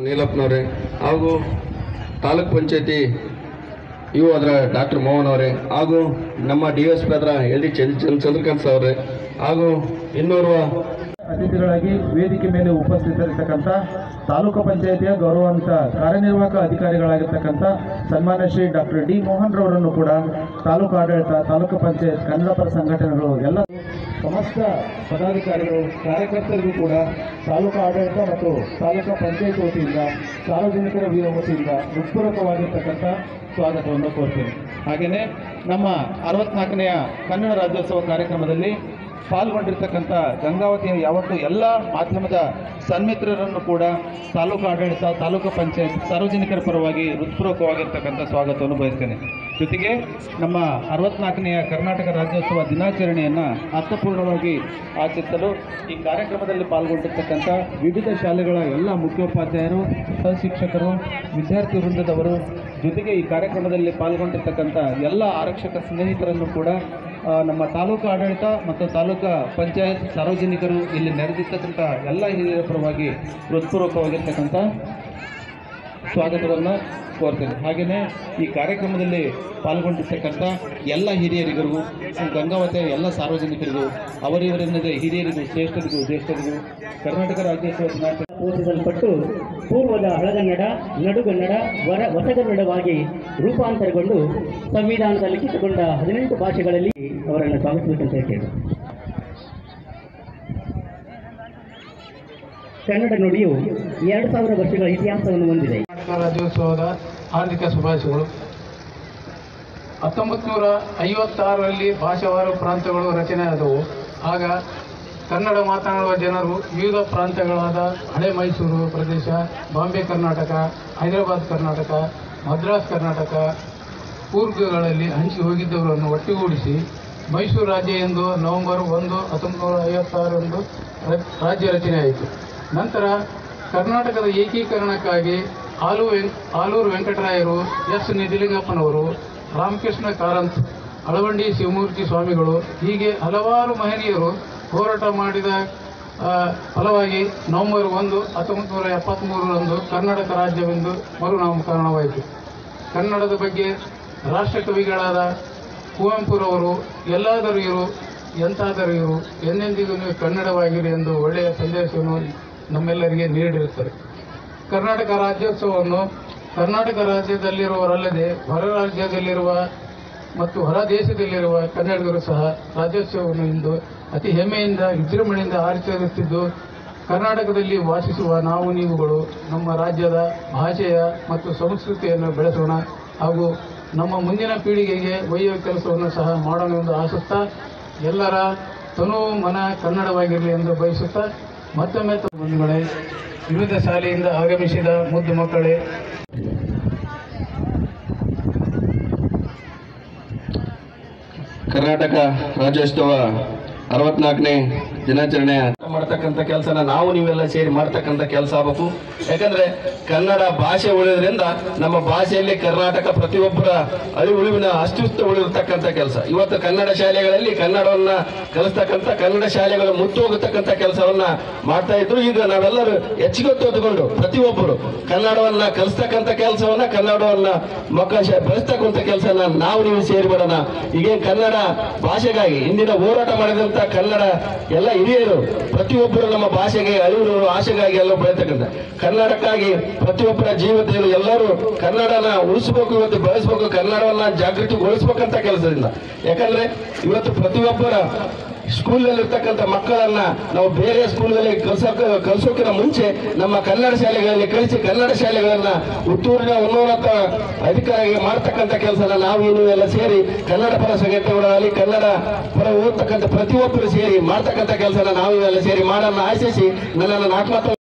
ನೀಲಪ್ಪನವರೇ ಹಾಗೂ ತಾಲೂಕ್ ಪಂಚಾಯತಿ ಇವು ಅದರ ಡಾಕ್ಟರ್ ಮೋಹನ್ ಅವರೇ ಹಾಗೂ ನಮ್ಮ ಡಿ ಎಸ್ ಪಿ ಅದರ ಎಲ್ ಡಿ ಚಂದ್ರಕಾಂತ್ ಅವರೇ ಹಾಗೂ ಇನ್ನೋರ್ವ ಅತಿಥಿಗಳಾಗಿ ವೇದಿಕೆ ಮೇಲೆ ಉಪಸ್ಥಿತರಿರ್ತಕ್ಕಂಥ ತಾಲೂಕು ಪಂಚಾಯಿತಿಯ ಗೌರವಾನ್ವಿತ ಕಾರ್ಯನಿರ್ವಾಹಕ ಅಧಿಕಾರಿಗಳಾಗಿರ್ತಕ್ಕಂಥ ಸನ್ಮಾನ್ಯ ಶ್ರೀ ಡಾಕ್ಟರ್ ಡಿ ಮೋಹನ್ ರವರನ್ನು ಕೂಡ ತಾಲೂಕು ಆಡಳಿತ ತಾಲೂಕು ಪಂಚಾಯತ್ ಕನ್ನಡ ಪರ ಸಂಘಟನೆಗಳು ಎಲ್ಲ ಸಮಸ್ತ ಪದಾಧಿಕಾರಿಗಳು ಕಾರ್ಯಕರ್ತರಿಗೂ ಕೂಡ ತಾಲೂಕು ಆಡಳಿತ ಮತ್ತು ತಾಲೂಕು ಪಂಚಾಯತ್ ವತಿಯಿಂದ ಸಾರ್ವಜನಿಕರ ವೀರ ವತಿಯಿಂದ ಹೃತ್ಪೂರ್ವಕವಾಗಿರ್ತಕ್ಕಂಥ ಸ್ವಾಗತವನ್ನು ಕೋರ್ತೇನೆ ಹಾಗೆಯೇ ನಮ್ಮ ಅರವತ್ನಾಲ್ಕನೆಯ ಕನ್ನಡ ರಾಜ್ಯೋತ್ಸವ ಕಾರ್ಯಕ್ರಮದಲ್ಲಿ ಪಾಲ್ಗೊಂಡಿರ್ತಕ್ಕಂಥ ಗಂಗಾವತಿಯ ಯಾವತ್ತು ಎಲ್ಲ ಮಾಧ್ಯಮದ ಸನ್ಮಿತ್ರರನ್ನು ಕೂಡ ತಾಲೂಕು ಆಡಳಿತ ತಾಲೂಕು ಪಂಚಾಯತ್ ಸಾರ್ವಜನಿಕರ ಪರವಾಗಿ ಹೃತ್ಪೂರ್ವಕವಾಗಿರ್ತಕ್ಕಂಥ ಸ್ವಾಗತವನ್ನು ಬಯಸ್ತೇನೆ ಜೊತೆಗೆ ನಮ್ಮ ಅರವತ್ನಾಲ್ಕನೆಯ ಕರ್ನಾಟಕ ರಾಜ್ಯೋತ್ಸವ ದಿನಾಚರಣೆಯನ್ನು ಅರ್ಥಪೂರ್ಣವಾಗಿ ಆಚರಿಸಲು ಈ ಕಾರ್ಯಕ್ರಮದಲ್ಲಿ ಪಾಲ್ಗೊಂಡಿರ್ತಕ್ಕಂಥ ವಿವಿಧ ಶಾಲೆಗಳ ಎಲ್ಲ ಮುಖ್ಯೋಪಾಧ್ಯಾಯರು ಶಿಕ್ಷಕರು ವಿದ್ಯಾರ್ಥಿ ವೃಂದದವರು ಜೊತೆಗೆ ಈ ಕಾರ್ಯಕ್ರಮದಲ್ಲಿ ಪಾಲ್ಗೊಂಡಿರ್ತಕ್ಕಂಥ ಎಲ್ಲ ಆರಕ್ಷಕ ಸ್ನೇಹಿತರನ್ನು ಕೂಡ ಆ, ನಮ್ಮ ತಾಲೂಕು ಆಡಳಿತ ಮತ್ತು ತಾಲೂಕು ಪಂಚಾಯತ್ ಸಾರ್ವಜನಿಕರು ಇಲ್ಲಿ ನೆರೆದಿರ್ತಕ್ಕಂಥ ಎಲ್ಲ ಹಿರಿಯರ ಪರವಾಗಿ ಹೃತ್ಪೂರ್ವಕವಾಗಿರ್ತಕ್ಕಂಥ ಸ್ವಾಗತವನ್ನು ಕೋರ್ತೇನೆ ಹಾಗೆಯೇ ಈ ಕಾರ್ಯಕ್ರಮದಲ್ಲಿ ಪಾಲ್ಗೊಂಡಿರ್ತಕ್ಕಂಥ ಎಲ್ಲ ಹಿರಿಯರಿಗೂ ಗಂಗಾವತಿಯ ಎಲ್ಲ ಸಾರ್ವಜನಿಕರಿಗೂ ಅವರಿವರೆನ್ನದೇ ಹಿರಿಯರಿಗೂ ಶ್ರೇಷ್ಠರಿಗೂ ಜ್ಯೇಷ್ಠರಿಗೂ ಕರ್ನಾಟಕ ರಾಜ್ಯೋತ್ಸವ ದಿನಾಚರಣೆ ಪೋಷಿಸಲ್ಪಟ್ಟು ಪೂರ್ವದ ಹಳಗನ್ನಡ ನಡುಗನ್ನಡ ವರ ಹೊಸಗನ್ನಡವಾಗಿ ರೂಪಾಂತರಗೊಂಡು ಸಂವಿಧಾನದ ಲಿಖಿತಗೊಂಡ ಹದಿನೆಂಟು ಭಾಷೆಗಳಲ್ಲಿ ಅವರನ್ನು ಸ್ವಾಗತಿಸಬೇಕಂತ ಹೇಳ್ತೇವೆ ಕನ್ನಡ ನುಡಿಯು ಎರಡು ಸಾವಿರ ವರ್ಷಗಳ ಇತಿಹಾಸವನ್ನು ಹೊಂದಿದೆ ಕರ್ನಾಟಕ ರಾಜ್ಯೋತ್ಸವದ ಹಾರ್ದಿಕ ಶುಭಾಶಯಗಳು ಹತ್ತೊಂಬತ್ತು ನೂರ ಐವತ್ತಾರರಲ್ಲಿ ಭಾಷಾವಾರು ಪ್ರಾಂತ್ಯಗಳು ರಚನೆ ಆದವು ಆಗ ಕನ್ನಡ ಮಾತನಾಡುವ ಜನರು ವಿವಿಧ ಪ್ರಾಂತ್ಯಗಳಾದ ಹಳೆ ಮೈಸೂರು ಪ್ರದೇಶ ಬಾಂಬೆ ಕರ್ನಾಟಕ ಹೈದರಾಬಾದ್ ಕರ್ನಾಟಕ ಮದ್ರಾಸ್ ಕರ್ನಾಟಕ ಕೂರ್ಗ್ಗಳಲ್ಲಿ ಹಂಚಿ ಹೋಗಿದ್ದವರನ್ನು ಒಟ್ಟುಗೂಡಿಸಿ ಮೈಸೂರು ರಾಜ್ಯ ಎಂದು ನವೆಂಬರ್ ಒಂದು ಹತ್ತೊಂಬತ್ತು ನೂರ ಐವತ್ತಾರರಂದು ರ- ರಾಜ್ಯ ರಚನೆಯಾಯಿತು ನಂತರ ಕರ್ನಾಟಕದ ಏಕೀಕರಣಕ್ಕಾಗಿ ಆಲು ವೆಂ ಆಲೂರು ವೆಂಕಟರಾಯರು ಎಸ್ ನಿಜಲಿಂಗಪ್ಪನವರು ರಾಮಕೃಷ್ಣ ಕಾರಂತ್ ಅಳವಂಡಿ ಶಿವಮೂರ್ತಿ ಸ್ವಾಮಿಗಳು ಹೀಗೆ ಹಲವಾರು ಮಹನೀಯರು ಹೋರಾಟ ಮಾಡಿದ ಆ, ಫಲವಾಗಿ ನವೆಂಬರ್ ಒಂದು ಹತ್ತೊಂಬತ್ತು ನೂರ ಎಪ್ಪತ್ತ್ಮೂರರಂದು ಕರ್ನಾಟಕ ರಾಜ್ಯವೆಂದು ಮರುನಾಮಕರಣವಾಯಿತು ಕನ್ನಡದ ಬಗ್ಗೆ ರಾಷ್ಟ್ರಕವಿಗಳಾದ ಕುವೆಂಪುರವರು ಎಲ್ಲಾದರೂ ಇರು ಎಂತಾದರೂ ಇರು ಎಂದೆಂದಿಗೂ ನೀವು ಕನ್ನಡವಾಗಿರಿ ಎಂದು ಒಳ್ಳೆಯ ಸಂದೇಶವನ್ನು ನಮ್ಮೆಲ್ಲರಿಗೆ ನೀಡಿರುತ್ತಾರೆ ಕರ್ನಾಟಕ ರಾಜ್ಯೋತ್ಸವವನ್ನು ಕರ್ನಾಟಕ ರಾಜ್ಯದಲ್ಲಿರುವವರಲ್ಲದೆ ಹೊರ ರಾಜ್ಯದಲ್ಲಿರುವ ಮತ್ತು ಹೊರ ದೇಶದಲ್ಲಿರುವ ಕನ್ನಡಿಗರು ಸಹ ರಾಜ್ಯೋತ್ಸವವನ್ನು ಇಂದು ಅತಿ ಹೆಮ್ಮೆಯಿಂದ ವಿಜೃಂಭಣೆಯಿಂದ ಆಚರಿಸುತ್ತಿದ್ದು ಕರ್ನಾಟಕದಲ್ಲಿ ವಾಸಿಸುವ ನಾವು ನೀವುಗಳು ನಮ್ಮ ರಾಜ್ಯದ ಭಾಷೆಯ ಮತ್ತು ಸಂಸ್ಕೃತಿಯನ್ನು ಬೆಳೆಸೋಣ ಹಾಗೂ ನಮ್ಮ ಮುಂದಿನ ಪೀಳಿಗೆಗೆ ಒಯ್ಯುವ ಕೆಲಸವನ್ನು ಸಹ ಮಾಡೋಣ ಎಂದು ಆಶಿಸ್ತಾ ಎಲ್ಲರ ತನು ಮನ ಕನ್ನಡವಾಗಿರಲಿ ಎಂದು ಬಯಸುತ್ತಾ ಮತ್ತೊಮ್ಮೆ ತ- ಬಂಧುಗಳೇ ವಿವಿಧ ಶಾಲೆಯಿಂದ ಆಗಮಿಸಿದ ಮುದ್ದು ಮಕ್ಕಳೇ ಕರ್ನಾಟಕ ರಾಜ್ಯೋತ್ಸವ ಅರವತ್ನಾಲ್ಕನೇ ದಿನಾಚರಣೆ ಮಾಡ್ತಕ್ಕಂಥ ಕೆಲಸನ ನಾವು ನೀವೆಲ್ಲ ಸೇರಿ ಮಾಡ್ತಕ್ಕಂಥ ಕೆಲಸ ಆಗಬೇಕು ಯಾಕಂದ್ರೆ ಕನ್ನಡ ಭಾಷೆ ಉಳಿಯೋದ್ರಿಂದ ನಮ್ಮ ಭಾಷೆಯಲ್ಲಿ ಕರ್ನಾಟಕ ಪ್ರತಿಯೊಬ್ಬರ ಅಳಿವುಳಿವಿನ ಅಸ್ತಿತ್ವ ಉಳಿದಿರ್ತಕ್ಕಂಥ ಕೆಲಸ ಇವತ್ತು ಕನ್ನಡ ಶಾಲೆಗಳಲ್ಲಿ ಕನ್ನಡವನ್ನ ಕಲಿಸ್ತಕ್ಕಂಥ ಕನ್ನಡ ಶಾಲೆಗಳು ಮುತ್ತು ಹೋಗತಕ್ಕಂಥ ಕೆಲಸವನ್ನ ಮಾಡ್ತಾ ಇದ್ರು ಈಗ ನಾವೆಲ್ಲರೂ ಹೆಚ್ಚಿಗೆ ತೋದುಕೊಂಡು ಪ್ರತಿಯೊಬ್ಬರು ಕನ್ನಡವನ್ನ ಕಲಿಸ್ತಕ್ಕಂಥ ಕೆಲಸವನ್ನ ಕನ್ನಡವನ್ನ ಮಕ್ಕಳ ಶಾ- ಬೆಳೆಸ್ತಕ್ಕಂಥ ಕೆಲಸನ ನಾವು ನೀವು ಸೇರಿ ಮಾಡೋಣ ಈಗ ಕನ್ನಡ ಭಾಷೆಗಾಗಿ ಇಂದಿನ ಹೋರಾಟ ಮಾಡಿದಂತ ಕನ್ನಡ ಎಲ್ಲ ಹಿರಿಯರು ಪ್ರತಿಯೊಬ್ಬರು ನಮ್ಮ ಭಾಷೆಗೆ ಅರಿವು ಆಶೆಗಾಗಿ ಎಲ್ಲ ಬೆಳೆತಕ್ಕಂಥ ಕನ್ನಡಕ್ಕಾಗಿ ಪ್ರತಿಯೊಬ್ಬರ ಜೀವನದಲ್ಲಿ ಎಲ್ಲರೂ ಕನ್ನಡನ ಉಳಿಸ್ಬೇಕು ಇವತ್ತು ಬೆಳೆಸ್ಬೇಕು ಕನ್ನಡವನ್ನ ಜಾಗೃತಿಗೊಳಿಸ್ಬೇಕಂತ ಕೆಲಸದಿಂದ ಯಾಕಂದ್ರೆ ಇವತ್ತು ಪ್ರತಿಯೊಬ್ಬರ ಸ್ಕೂಲಲ್ಲಿ ಇರ್ತಕ್ಕಂಥ ಮಕ್ಕಳನ್ನ ನಾವು ಬೇರೆ ಸ್ಕೂಲ್ಗಳಲ್ಲಿ ಕಲ್ಸೋಕೆ ಕಲ್ಸೋಕಿನ ಮುಂಚೆ ನಮ್ಮ ಕನ್ನಡ ಶಾಲೆಗಳಲ್ಲಿ ಕಲಿಸಿ ಕನ್ನಡ ಶಾಲೆಗಳನ್ನ ಹುಟ್ಟೂರಿನ ಉನ್ನೋನ್ನತ ಅಧಿಕಾರಿಗೆ ಮಾಡ್ತಕ್ಕಂಥ ಕೆಲಸನ ನಾವು ಇನ್ನು ಎಲ್ಲ ಸೇರಿ ಕನ್ನಡ ಪರ ಸಂಘಟನೆಗಳಲ್ಲಿ ಕನ್ನಡ ಪರ ಓದ್ತಕ್ಕಂಥ ಪ್ರತಿಯೊಬ್ಬರು ಸೇರಿ ಮಾಡ್ತಕ್ಕಂಥ ಕೆಲಸನ ನಾವು ಇವೆಲ್ಲ ಸೇರಿ ಮಾಡೋಣ ಆಶಿಸಿ ನನ್ನನ್ನು ನಾಲ್ಕು ಮಾತು